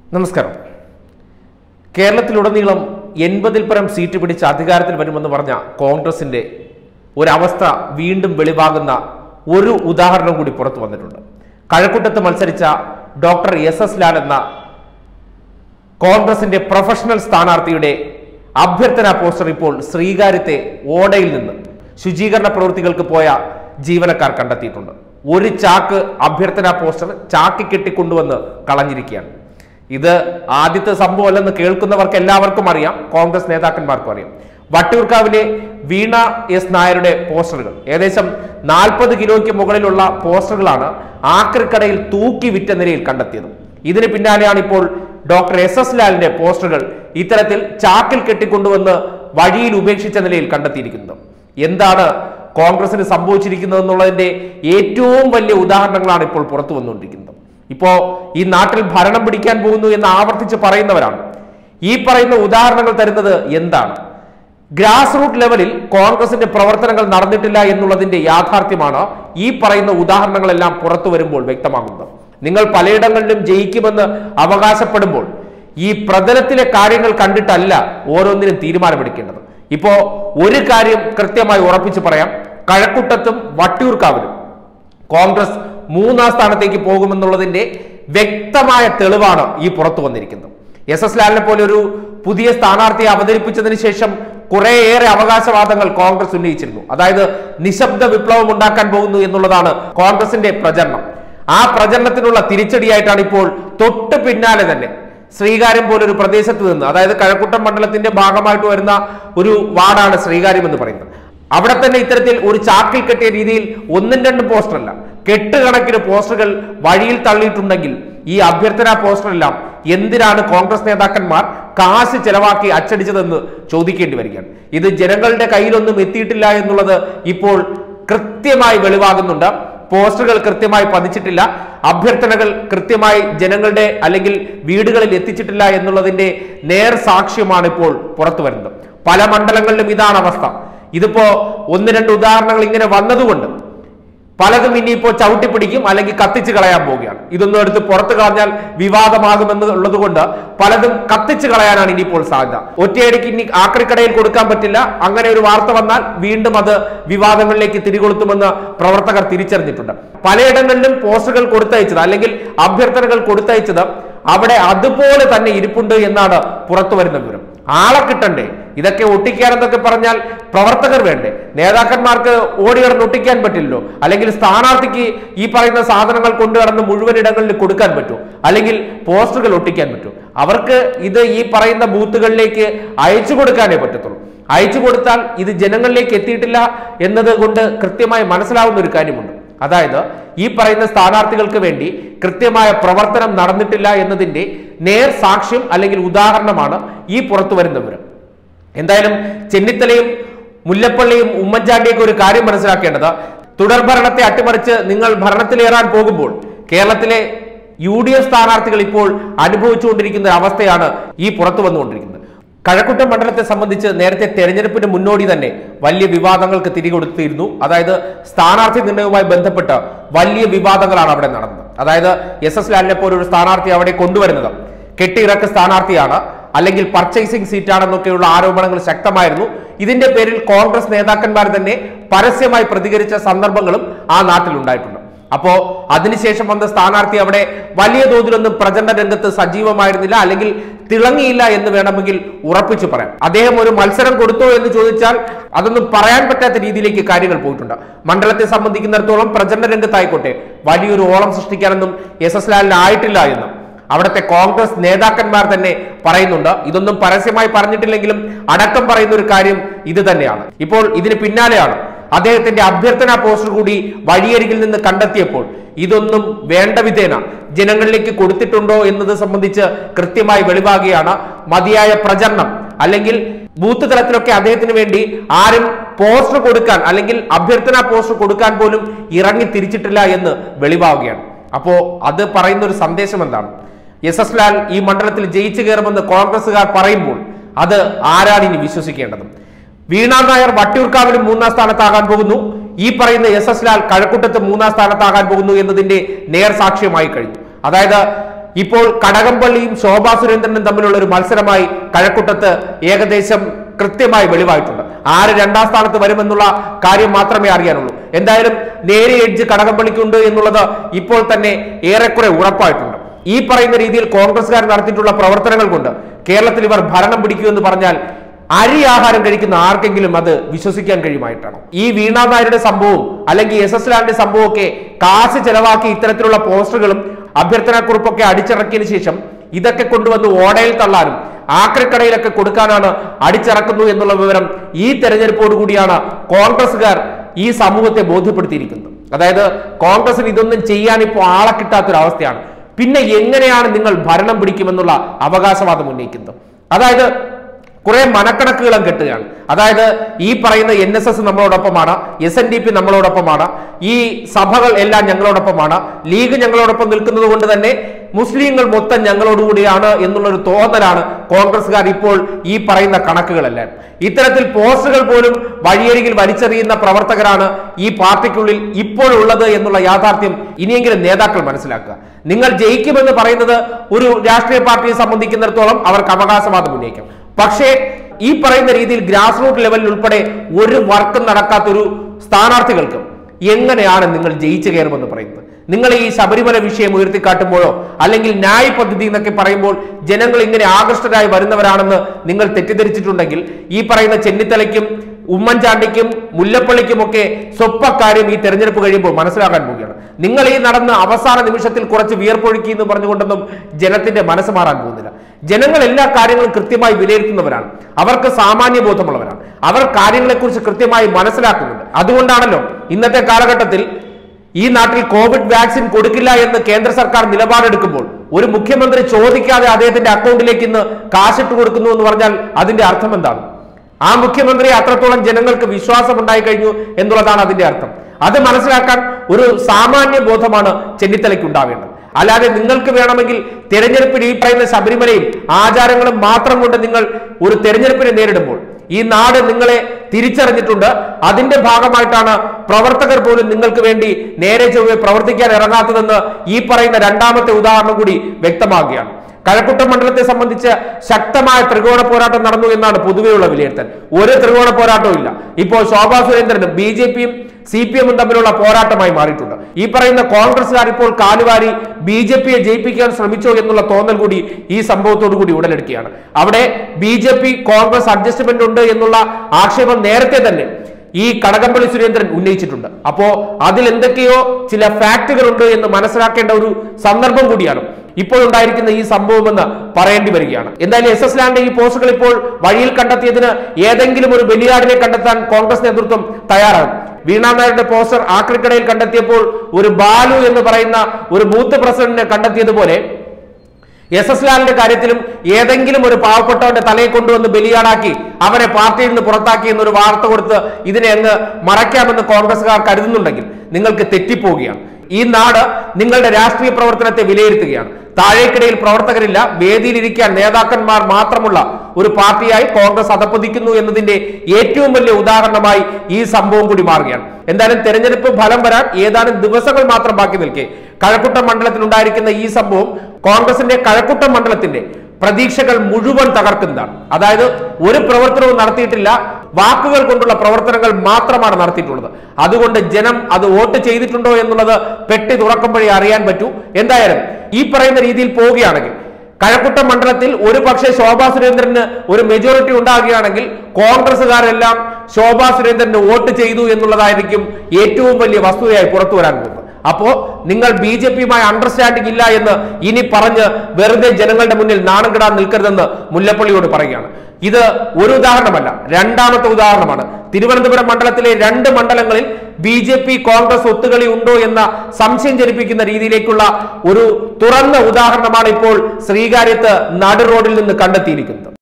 നമസ്കാരം കേരളത്തിലുടനീളം എൺപതിൽ പരം സീറ്റ് പിടിച്ച് അധികാരത്തിൽ വരുമെന്ന് പറഞ്ഞ കോൺഗ്രസിന്റെ ഒരവസ്ഥ വീണ്ടും വെളിവാകുന്ന ഒരു ഉദാഹരണം കൂടി പുറത്തു വന്നിട്ടുണ്ട് കഴക്കൂട്ടത്ത് മത്സരിച്ച ഡോക്ടർ എസ് എസ് ലാൽ എന്ന കോൺഗ്രസിന്റെ പ്രൊഫഷണൽ സ്ഥാനാർത്ഥിയുടെ അഭ്യർത്ഥന പോസ്റ്റർ ഇപ്പോൾ ശ്രീകാര്യത്തെ ഓടയിൽ നിന്ന് ശുചീകരണ പ്രവൃത്തികൾക്ക് പോയ ജീവനക്കാർ കണ്ടെത്തിയിട്ടുണ്ട് ഒരു ചാക്ക് അഭ്യർത്ഥന പോസ്റ്റർ ചാക്കി കെട്ടിക്കൊണ്ടുവന്ന് കളഞ്ഞിരിക്കുകയാണ് ഇത് ആദ്യത്തെ സംഭവമല്ലെന്ന് കേൾക്കുന്നവർക്ക് എല്ലാവർക്കും അറിയാം കോൺഗ്രസ് നേതാക്കന്മാർക്കും അറിയാം വട്ടിയൂർക്കാവിലെ വീണ എസ് നായരുടെ പോസ്റ്ററുകൾ ഏകദേശം നാൽപ്പത് കിലോയ്ക്ക് മുകളിലുള്ള പോസ്റ്ററുകളാണ് ആക്രിക്കടയിൽ തൂക്കി വിറ്റ നിലയിൽ കണ്ടെത്തിയത് ഇതിന് പിന്നാലെയാണ് ഇപ്പോൾ ഡോക്ടർ എസ് എസ് ലാലിന്റെ പോസ്റ്ററുകൾ ഇത്തരത്തിൽ ചാക്കിൽ കെട്ടിക്കൊണ്ടുവന്ന് വഴിയിൽ ഉപേക്ഷിച്ച നിലയിൽ കണ്ടെത്തിയിരിക്കുന്നത് എന്താണ് കോൺഗ്രസിന് സംഭവിച്ചിരിക്കുന്നത് എന്നുള്ളതിന്റെ ഏറ്റവും വലിയ ഉദാഹരണങ്ങളാണ് ഇപ്പോൾ പുറത്തു വന്നുകൊണ്ടിരിക്കുന്നത് ഇപ്പോ ഈ നാട്ടിൽ ഭരണം പിടിക്കാൻ പോകുന്നു എന്ന് ആവർത്തിച്ച് പറയുന്നവരാണ് ഈ പറയുന്ന ഉദാഹരണങ്ങൾ തരുന്നത് എന്താണ് ഗ്രാസ് റൂട്ട് ലെവലിൽ കോൺഗ്രസിന്റെ പ്രവർത്തനങ്ങൾ നടന്നിട്ടില്ല എന്നുള്ളതിന്റെ യാഥാർത്ഥ്യമാണ് ഈ പറയുന്ന ഉദാഹരണങ്ങളെല്ലാം പുറത്തു വരുമ്പോൾ വ്യക്തമാകുന്നത് നിങ്ങൾ പലയിടങ്ങളിലും ജയിക്കുമെന്ന് അവകാശപ്പെടുമ്പോൾ ഈ പ്രതലത്തിലെ കാര്യങ്ങൾ കണ്ടിട്ടല്ല ഓരോന്നിനും തീരുമാനമെടുക്കേണ്ടത് ഇപ്പോ ഒരു കാര്യം കൃത്യമായി ഉറപ്പിച്ച് പറയാം കഴക്കൂട്ടത്തും വട്ടിയൂർക്കാവിലും കോൺഗ്രസ് മൂന്നാം സ്ഥാനത്തേക്ക് പോകുമെന്നുള്ളതിന്റെ വ്യക്തമായ തെളിവാണ് ഈ പുറത്തു വന്നിരിക്കുന്നത് എസ് എസ് ലാലിനെ പോലെ ഒരു പുതിയ സ്ഥാനാർത്ഥിയെ അവതരിപ്പിച്ചതിന് ശേഷം കുറേയേറെ അവകാശവാദങ്ങൾ കോൺഗ്രസ് ഉന്നയിച്ചിരുന്നു അതായത് നിശബ്ദ വിപ്ലവം ഉണ്ടാക്കാൻ പോകുന്നു എന്നുള്ളതാണ് കോൺഗ്രസിന്റെ പ്രചരണം ആ പ്രചരണത്തിനുള്ള തിരിച്ചടിയായിട്ടാണ് ഇപ്പോൾ തൊട്ട് പിന്നാലെ തന്നെ ശ്രീകാര്യം പോലൊരു പ്രദേശത്ത് നിന്ന് അതായത് കഴക്കൂട്ടം മണ്ഡലത്തിന്റെ ഭാഗമായിട്ട് വരുന്ന ഒരു വാർഡാണ് ശ്രീകാര്യം എന്ന് പറയുന്നത് അവിടെ തന്നെ ഇത്തരത്തിൽ ഒരു ചാക്കിൽ കെട്ടിയ രീതിയിൽ ഒന്നും രണ്ടും പോസ്റ്റർ അല്ല കെട്ടുകണക്കിന് പോസ്റ്ററുകൾ വഴിയിൽ തള്ളിയിട്ടുണ്ടെങ്കിൽ ഈ അഭ്യർത്ഥന പോസ്റ്ററെല്ലാം എന്തിനാണ് കോൺഗ്രസ് നേതാക്കന്മാർ കാശ് ചെലവാക്കി അച്ചടിച്ചതെന്ന് ചോദിക്കേണ്ടി വരികയാണ് ഇത് ജനങ്ങളുടെ കയ്യിലൊന്നും എത്തിയിട്ടില്ല എന്നുള്ളത് ഇപ്പോൾ കൃത്യമായി വെളിവാകുന്നുണ്ട് പോസ്റ്ററുകൾ കൃത്യമായി പതിച്ചിട്ടില്ല അഭ്യർത്ഥനകൾ കൃത്യമായി ജനങ്ങളുടെ അല്ലെങ്കിൽ വീടുകളിൽ എത്തിച്ചിട്ടില്ല എന്നുള്ളതിന്റെ നേർ സാക്ഷ്യമാണ് ഇപ്പോൾ പുറത്തു വരുന്നത് പല മണ്ഡലങ്ങളിലും ഇതാണ് അവസ്ഥ ഇതിപ്പോ ഒന്ന് രണ്ട് ഉദാഹരണങ്ങൾ ഇങ്ങനെ വന്നതുകൊണ്ട് പലതും ഇനിയിപ്പോ ചവിട്ടിപ്പിടിക്കും അല്ലെങ്കിൽ കത്തിച്ച് കളയാൻ പോവുകയാണ് ഇതൊന്നും എടുത്ത് പുറത്തു കളഞ്ഞാൽ വിവാദമാകുമെന്ന് ഉള്ളത് കൊണ്ട് പലതും കത്തിച്ച് കളയാനാണ് ഇനിയിപ്പോൾ സാധ്യത ഒറ്റയടിക്ക് ഇനി ആക്രിക്കടയിൽ കൊടുക്കാൻ പറ്റില്ല അങ്ങനെ ഒരു വാർത്ത വന്നാൽ വീണ്ടും അത് വിവാദങ്ങളിലേക്ക് തിരികൊളുത്തുമെന്ന് പ്രവർത്തകർ തിരിച്ചറിഞ്ഞിട്ടുണ്ട് പലയിടങ്ങളിലും പോസ്റ്ററുകൾ കൊടുത്തയച്ചത് അല്ലെങ്കിൽ അഭ്യർത്ഥനകൾ കൊടുത്തയച്ചത് അവിടെ അതുപോലെ തന്നെ ഇരിപ്പുണ്ട് എന്നാണ് പുറത്തു വരുന്ന വിവരം ആളെ കിട്ടണ്ടേ ഇതൊക്കെ ഒട്ടിക്കാനെന്നൊക്കെ പറഞ്ഞാൽ പ്രവർത്തകർ വേണ്ടേ നേതാക്കന്മാർക്ക് ഓടി കിടന്ന് ഒട്ടിക്കാൻ പറ്റില്ലല്ലോ അല്ലെങ്കിൽ സ്ഥാനാർത്ഥിക്ക് ഈ പറയുന്ന സാധനങ്ങൾ കൊണ്ടുകടന്ന് മുഴുവൻ ഇടങ്ങളിൽ കൊടുക്കാൻ പറ്റുമോ അല്ലെങ്കിൽ പോസ്റ്ററുകൾ ഒട്ടിക്കാൻ പറ്റുമോ അവർക്ക് ഇത് ഈ പറയുന്ന ബൂത്തുകളിലേക്ക് അയച്ചു കൊടുക്കാനേ പറ്റത്തുള്ളൂ അയച്ചു കൊടുത്താൽ ഇത് ജനങ്ങളിലേക്ക് എത്തിയിട്ടില്ല എന്നത് കൊണ്ട് കൃത്യമായി മനസ്സിലാവുന്ന ഒരു കാര്യമുണ്ട് അതായത് ഈ പറയുന്ന സ്ഥാനാർത്ഥികൾക്ക് വേണ്ടി കൃത്യമായ പ്രവർത്തനം നടന്നിട്ടില്ല എന്നതിന്റെ നേർ സാക്ഷ്യം അല്ലെങ്കിൽ ഉദാഹരണമാണ് ഈ പുറത്തു വരുന്ന വിവരം എന്തായാലും ചെന്നിത്തലയും മുല്ലപ്പള്ളിയും ഉമ്മൻചാണ്ടിയൊക്കെ ഒരു കാര്യം മനസ്സിലാക്കേണ്ടത് തുടർഭരണത്തെ അട്ടിമറിച്ച് നിങ്ങൾ ഭരണത്തിലേറാൻ പോകുമ്പോൾ കേരളത്തിലെ യു ഡി എഫ് സ്ഥാനാർത്ഥികൾ ഇപ്പോൾ അനുഭവിച്ചുകൊണ്ടിരിക്കുന്ന ഒരു അവസ്ഥയാണ് ഈ പുറത്തു വന്നുകൊണ്ടിരിക്കുന്നത് കഴക്കൂട്ടം മണ്ഡലത്തെ സംബന്ധിച്ച് നേരത്തെ തെരഞ്ഞെടുപ്പിന് മുന്നോടി തന്നെ വലിയ വിവാദങ്ങൾക്ക് തിരികൊടുത്തിരുന്നു അതായത് സ്ഥാനാർത്ഥി നിർണയവുമായി ബന്ധപ്പെട്ട് വലിയ വിവാദങ്ങളാണ് അവിടെ നടന്നത് അതായത് എസ് എസ് ലാലിനെ പോലെ ഒരു സ്ഥാനാർത്ഥി അവിടെ കൊണ്ടുവരുന്നത് കെട്ടിയിറക്ക് സ്ഥാനാർത്ഥിയാണ് അല്ലെങ്കിൽ പർച്ചേസിംഗ് സീറ്റാണെന്നൊക്കെയുള്ള ആരോപണങ്ങൾ ശക്തമായിരുന്നു ഇതിന്റെ പേരിൽ കോൺഗ്രസ് നേതാക്കന്മാർ തന്നെ പരസ്യമായി പ്രതികരിച്ച സന്ദർഭങ്ങളും ആ നാട്ടിൽ ഉണ്ടായിട്ടുണ്ട് അപ്പോ അതിനുശേഷം വന്ന സ്ഥാനാർത്ഥി അവിടെ വലിയ തോതിലൊന്നും പ്രചരണ രംഗത്ത് സജീവമായിരുന്നില്ല അല്ലെങ്കിൽ തിളങ്ങിയില്ല എന്ന് വേണമെങ്കിൽ ഉറപ്പിച്ചു പറയാം അദ്ദേഹം ഒരു മത്സരം കൊടുത്തോ എന്ന് ചോദിച്ചാൽ അതൊന്നും പറയാൻ പറ്റാത്ത രീതിയിലേക്ക് കാര്യങ്ങൾ പോയിട്ടുണ്ട് മണ്ഡലത്തെ സംബന്ധിക്കുന്നിടത്തോളം പ്രചരണ രംഗത്തായിക്കോട്ടെ വലിയൊരു ഓളം സൃഷ്ടിക്കാനൊന്നും എസ് എസ് ലാലിന് ആയിട്ടില്ല എന്ന് അവിടുത്തെ കോൺഗ്രസ് നേതാക്കന്മാർ തന്നെ പറയുന്നുണ്ട് ഇതൊന്നും പരസ്യമായി പറഞ്ഞിട്ടില്ലെങ്കിലും അടക്കം പറയുന്ന ഒരു കാര്യം ഇത് തന്നെയാണ് ഇപ്പോൾ ഇതിന് പിന്നാലെയാണ് അദ്ദേഹത്തിന്റെ അഭ്യർത്ഥന പോസ്റ്റർ കൂടി വഴിയരികിൽ നിന്ന് കണ്ടെത്തിയപ്പോൾ ഇതൊന്നും വേണ്ട വിധേന ജനങ്ങളിലേക്ക് കൊടുത്തിട്ടുണ്ടോ എന്നത് സംബന്ധിച്ച് കൃത്യമായി വെളിവാകുകയാണ് മതിയായ പ്രചരണം അല്ലെങ്കിൽ ബൂത്ത് തലത്തിലൊക്കെ അദ്ദേഹത്തിന് വേണ്ടി ആരും പോസ്റ്റർ കൊടുക്കാൻ അല്ലെങ്കിൽ അഭ്യർത്ഥന പോസ്റ്റർ കൊടുക്കാൻ പോലും ഇറങ്ങി തിരിച്ചിട്ടില്ല എന്ന് വെളിവാകുകയാണ് അപ്പോ അത് പറയുന്ന ഒരു സന്ദേശം എന്താണ് എസ് എസ് ലാൽ ഈ മണ്ഡലത്തിൽ ജയിച്ചു കയറുമെന്ന് കോൺഗ്രസുകാർ പറയുമ്പോൾ അത് ആരാണ് ഇനി വിശ്വസിക്കേണ്ടത് വീണ നായർ വട്ടിയൂർക്കാവിലും മൂന്നാം സ്ഥാനത്താകാൻ പോകുന്നു ഈ പറയുന്ന എസ് എസ് ലാൽ കഴക്കൂട്ടത്ത് മൂന്നാം സ്ഥാനത്താകാൻ പോകുന്നു എന്നതിന്റെ നേർ സാക്ഷ്യമായി കഴിഞ്ഞു അതായത് ഇപ്പോൾ കടകംപള്ളിയും ശോഭാ സുരേന്ദ്രനും തമ്മിലുള്ള ഒരു മത്സരമായി കഴക്കൂട്ടത്ത് ഏകദേശം കൃത്യമായി വെളിവായിട്ടുണ്ട് ആര് രണ്ടാം സ്ഥാനത്ത് വരുമെന്നുള്ള കാര്യം മാത്രമേ അറിയാനുള്ളൂ എന്തായാലും നേരെ എഡ്ജ് കടകംപള്ളിക്കുണ്ട് എന്നുള്ളത് ഇപ്പോൾ തന്നെ ഏറെക്കുറെ ഉറപ്പായിട്ടുണ്ട് ഈ പറയുന്ന രീതിയിൽ കോൺഗ്രസ്സുകാർ നടത്തിയിട്ടുള്ള പ്രവർത്തനങ്ങൾ കൊണ്ട് കേരളത്തിൽ ഇവർ ഭരണം പിടിക്കുമെന്ന് പറഞ്ഞാൽ അരി ആഹാരം കഴിക്കുന്ന ആർക്കെങ്കിലും അത് വിശ്വസിക്കാൻ കഴിയുമായിട്ടാണ് ഈ വീണാ നായരുടെ സംഭവവും അല്ലെങ്കിൽ എസ് എസ് ലാൻഡിന്റെ സംഭവമൊക്കെ കാശ് ചെലവാക്കി ഇത്തരത്തിലുള്ള പോസ്റ്ററുകളും അഭ്യർത്ഥനാക്കുറിപ്പൊക്കെ അടിച്ചിറക്കിയതിനു ശേഷം ഇതൊക്കെ കൊണ്ടുവന്ന് ഓടയിൽ തള്ളാനും ആക്രിക്കടയിലൊക്കെ കൊടുക്കാനാണ് അടിച്ചിറക്കുന്നു എന്നുള്ള വിവരം ഈ തെരഞ്ഞെടുപ്പോട് കൂടിയാണ് കോൺഗ്രസ്സുകാർ ഈ സമൂഹത്തെ ബോധ്യപ്പെടുത്തിയിരിക്കുന്നത് അതായത് കോൺഗ്രസിന് ഇതൊന്നും ചെയ്യാൻ ഇപ്പോൾ ആളെ കിട്ടാത്തൊരവസ്ഥയാണ് പിന്നെ എങ്ങനെയാണ് നിങ്ങൾ ഭരണം പിടിക്കുമെന്നുള്ള അവകാശവാദം ഉന്നയിക്കുന്നത് അതായത് കുറെ മനക്കണക്കുകളും കെട്ടുകയാണ് അതായത് ഈ പറയുന്ന എൻ എസ് എസ് നമ്മളോടൊപ്പമാണ് എസ് എൻ ഡി പി നമ്മളോടൊപ്പമാണ് ഈ സഭകൾ എല്ലാം ഞങ്ങളോടൊപ്പമാണ് ലീഗ് ഞങ്ങളോടൊപ്പം നിൽക്കുന്നത് കൊണ്ട് തന്നെ മുസ്ലിങ്ങൾ മൊത്തം ഞങ്ങളോടുകൂടിയാണ് എന്നുള്ളൊരു തോന്നലാണ് കോൺഗ്രസ്സുകാർ ഇപ്പോൾ ഈ പറയുന്ന കണക്കുകളെല്ലാം ഇത്തരത്തിൽ പോസ്റ്റുകൾ പോലും വഴിയരികിൽ വലിച്ചെറിയുന്ന പ്രവർത്തകരാണ് ഈ പാർട്ടിക്കുള്ളിൽ ഇപ്പോഴുള്ളത് എന്നുള്ള യാഥാർത്ഥ്യം ഇനിയെങ്കിലും നേതാക്കൾ മനസ്സിലാക്കുക നിങ്ങൾ ജയിക്കുമെന്ന് പറയുന്നത് ഒരു രാഷ്ട്രീയ പാർട്ടിയെ സംബന്ധിക്കുന്നിടത്തോളം അവർക്ക് അവകാശവാദം ഉന്നയിക്കാം പക്ഷേ ഈ പറയുന്ന രീതിയിൽ ഗ്രാസ് റൂട്ട് ലെവലിൽ ഉൾപ്പെടെ ഒരു വർക്കും നടക്കാത്ത ഒരു സ്ഥാനാർത്ഥികൾക്ക് എങ്ങനെയാണ് നിങ്ങൾ ജയിച്ചു കയറുമെന്ന് പറയുന്നത് നിങ്ങൾ ഈ ശബരിമല വിഷയം ഉയർത്തിക്കാട്ടുമ്പോഴോ അല്ലെങ്കിൽ ന്യായ പദ്ധതി എന്നൊക്കെ പറയുമ്പോൾ ജനങ്ങൾ ഇങ്ങനെ ആകൃഷ്ടരായി വരുന്നവരാണെന്ന് നിങ്ങൾ തെറ്റിദ്ധരിച്ചിട്ടുണ്ടെങ്കിൽ ഈ പറയുന്ന ചെന്നിത്തലയ്ക്കും ഉമ്മൻചാണ്ടിക്കും മുല്ലപ്പള്ളിക്കുമൊക്കെ സ്വപ്പക്കാര്യം ഈ തെരഞ്ഞെടുപ്പ് കഴിയുമ്പോൾ മനസ്സിലാക്കാൻ പോവുകയാണ് നിങ്ങൾ ഈ നടന്ന അവസാന നിമിഷത്തിൽ കുറച്ച് വിയർപ്പൊഴുക്കി എന്ന് പറഞ്ഞുകൊണ്ടൊന്നും ജനത്തിന്റെ മനസ്സ് മാറാൻ പോകുന്നില്ല ജനങ്ങൾ എല്ലാ കാര്യങ്ങളും കൃത്യമായി വിലയിരുത്തുന്നവരാണ് അവർക്ക് സാമാന്യ ബോധമുള്ളവരാണ് അവർ കാര്യങ്ങളെക്കുറിച്ച് കൃത്യമായി മനസ്സിലാക്കുന്നുണ്ട് അതുകൊണ്ടാണല്ലോ ഇന്നത്തെ കാലഘട്ടത്തിൽ ഈ നാട്ടിൽ കോവിഡ് വാക്സിൻ കൊടുക്കില്ല എന്ന് കേന്ദ്ര സർക്കാർ നിലപാടെടുക്കുമ്പോൾ ഒരു മുഖ്യമന്ത്രി ചോദിക്കാതെ അദ്ദേഹത്തിന്റെ അക്കൗണ്ടിലേക്ക് ഇന്ന് കാശിട്ട് കൊടുക്കുന്നു എന്ന് പറഞ്ഞാൽ അതിന്റെ അർത്ഥം എന്താണ് ആ മുഖ്യമന്ത്രി അത്രത്തോളം ജനങ്ങൾക്ക് വിശ്വാസം ഉണ്ടായി കഴിഞ്ഞു എന്നുള്ളതാണ് അതിന്റെ അർത്ഥം അത് മനസ്സിലാക്കാൻ ഒരു സാമാന്യ ബോധമാണ് ചെന്നിത്തലയ്ക്ക് ഉണ്ടാവേണ്ടത് അല്ലാതെ നിങ്ങൾക്ക് വേണമെങ്കിൽ തെരഞ്ഞെടുപ്പിൽ ഈ പറയുന്ന ശബരിമലയും ആചാരങ്ങളും മാത്രം കൊണ്ട് നിങ്ങൾ ഒരു തെരഞ്ഞെടുപ്പിനെ നേരിടുമ്പോൾ ഈ നാട് നിങ്ങളെ തിരിച്ചറിഞ്ഞിട്ടുണ്ട് അതിന്റെ ഭാഗമായിട്ടാണ് പ്രവർത്തകർ പോലും നിങ്ങൾക്ക് വേണ്ടി നേരെ ചൊവ്വെ പ്രവർത്തിക്കാൻ ഇറങ്ങാത്തതെന്ന് ഈ പറയുന്ന രണ്ടാമത്തെ ഉദാഹരണം കൂടി വ്യക്തമാകുകയാണ് കഴക്കൂട്ടം മണ്ഡലത്തെ സംബന്ധിച്ച് ശക്തമായ ത്രികോണ പോരാട്ടം നടന്നു എന്നാണ് പൊതുവെയുള്ള വിലയിരുത്തൽ ഒരു ത്രികോണ പോരാട്ടവും ഇല്ല ഇപ്പോൾ ശോഭാ സുരേന്ദ്രനും ബി ജെ പിയും സി പി എമ്മും തമ്മിലുള്ള പോരാട്ടമായി മാറിയിട്ടുണ്ട് ഈ പറയുന്ന കോൺഗ്രസ്സുകാർ ഇപ്പോൾ കാലുവാരി ബി ജെ പിയെ ജയിപ്പിക്കാൻ ശ്രമിച്ചോ എന്നുള്ള തോന്നൽ കൂടി ഈ സംഭവത്തോടു കൂടി ഉടലെടുക്കുകയാണ് അവിടെ B J P Congress adjustment ഉണ്ട് എന്നുള്ള ആക്ഷേപം നേരത്തെ തന്നെ ഈ കടകംപള്ളി സുരേന്ദ്രൻ ഉന്നയിച്ചിട്ടുണ്ട് അപ്പോ അതിൽ എന്തൊക്കെയോ ചില ഫാക്ടുകൾ ഉണ്ട് എന്ന് മനസ്സിലാക്കേണ്ട ഒരു സന്ദർഭം കൂടിയാണ് ഇപ്പോൾ ഉണ്ടായിരിക്കുന്ന ഈ സംഭവമെന്ന് പറയേണ്ടി വരികയാണ് എന്തായാലും എസ് എസ് ലാൻഡ് ഈ പോസ്റ്റുകൾ ഇപ്പോൾ വഴിയിൽ കണ്ടെത്തിയതിന് ഏതെങ്കിലും ഒരു ബലിയാടിനെ കണ്ടെത്താൻ കോൺഗ്രസ് നേതൃത്വം തയ്യാറാകും വീണാ നായരുടെ പോസ്റ്റർ ആക്രിക്കടയിൽ കണ്ടെത്തിയപ്പോൾ ഒരു ബാലു എന്ന് പറയുന്ന ഒരു ബൂത്ത് പ്രസിഡന്റിനെ കണ്ടെത്തിയതുപോലെ എസ് എസ് ലാലിന്റെ കാര്യത്തിലും ഏതെങ്കിലും ഒരു പാവപ്പെട്ടവന്റെ തലയെ കൊണ്ടുവന്ന് ബലിയാടാക്കി അവനെ പാർട്ടിയിൽ നിന്ന് പുറത്താക്കി എന്നൊരു വാർത്ത കൊടുത്ത് ഇതിനെ അങ്ങ് മറയ്ക്കാമെന്ന് കോൺഗ്രസ്സുകാർ കരുതുന്നുണ്ടെങ്കിൽ നിങ്ങൾക്ക് തെറ്റിപ്പോവുകയാണ് ഈ നാട് നിങ്ങളുടെ രാഷ്ട്രീയ പ്രവർത്തനത്തെ വിലയിരുത്തുകയാണ് താഴേക്കിടയിൽ പ്രവർത്തകരില്ല വേദിയിലിരിക്കാൻ നേതാക്കന്മാർ മാത്രമുള്ള ഒരു പാർട്ടിയായി കോൺഗ്രസ് അധപ്പതിക്കുന്നു എന്നതിന്റെ ഏറ്റവും വലിയ ഉദാഹരണമായി ഈ സംഭവം കൂടി മാറുകയാണ് എന്തായാലും തെരഞ്ഞെടുപ്പ് ഫലം വരാൻ ഏതാനും ദിവസങ്ങൾ മാത്രം ബാക്കി നിൽക്കെ കഴക്കൂട്ടം മണ്ഡലത്തിൽ ഉണ്ടായിരിക്കുന്ന ഈ സംഭവം കോൺഗ്രസിന്റെ കഴക്കൂട്ടം മണ്ഡലത്തിന്റെ പ്രതീക്ഷകൾ മുഴുവൻ തകർക്കുന്നതാണ് അതായത് ഒരു പ്രവർത്തനവും നടത്തിയിട്ടില്ല വാക്കുകൾ കൊണ്ടുള്ള പ്രവർത്തനങ്ങൾ മാത്രമാണ് നടത്തിയിട്ടുള്ളത് അതുകൊണ്ട് ജനം അത് വോട്ട് ചെയ്തിട്ടുണ്ടോ എന്നുള്ളത് പെട്ടി തുറക്കുമ്പോഴേ അറിയാൻ പറ്റൂ എന്തായാലും ഈ പറയുന്ന രീതിയിൽ പോവുകയാണെങ്കിൽ കഴക്കൂട്ടം മണ്ഡലത്തിൽ ഒരു പക്ഷേ ശോഭാ സുരേന്ദ്രന് ഒരു മെജോറിറ്റി ഉണ്ടാകുകയാണെങ്കിൽ കോൺഗ്രസ്സുകാരെല്ലാം ശോഭാ സുരേന്ദ്രന് വോട്ട് ചെയ്തു എന്നുള്ളതായിരിക്കും ഏറ്റവും വലിയ വസ്തുതയായി പുറത്തു വരാൻ പോകുന്നത് അപ്പോ നിങ്ങൾ ബി ജെ പിയുമായി അണ്ടർസ്റ്റാൻഡിംഗ് ഇല്ല എന്ന് ഇനി പറഞ്ഞ് വെറുതെ ജനങ്ങളുടെ മുന്നിൽ നാണം കെടാൻ നിൽക്കരുതെന്ന് മുല്ലപ്പള്ളിയോട് പറയുകയാണ് ഇത് ഒരു ഉദാഹരണമല്ല രണ്ടാമത്തെ ഉദാഹരണമാണ് തിരുവനന്തപുരം മണ്ഡലത്തിലെ രണ്ട് മണ്ഡലങ്ങളിൽ ബി ജെ പി കോൺഗ്രസ് ഒത്തുകളി ഉണ്ടോ എന്ന സംശയം ജനിപ്പിക്കുന്ന രീതിയിലേക്കുള്ള ഒരു തുറന്ന ഉദാഹരണമാണ് ഇപ്പോൾ ശ്രീകാര്യത്ത് നടു റോഡിൽ നിന്ന് കണ്ടെത്തിയിരിക്കുന്നത്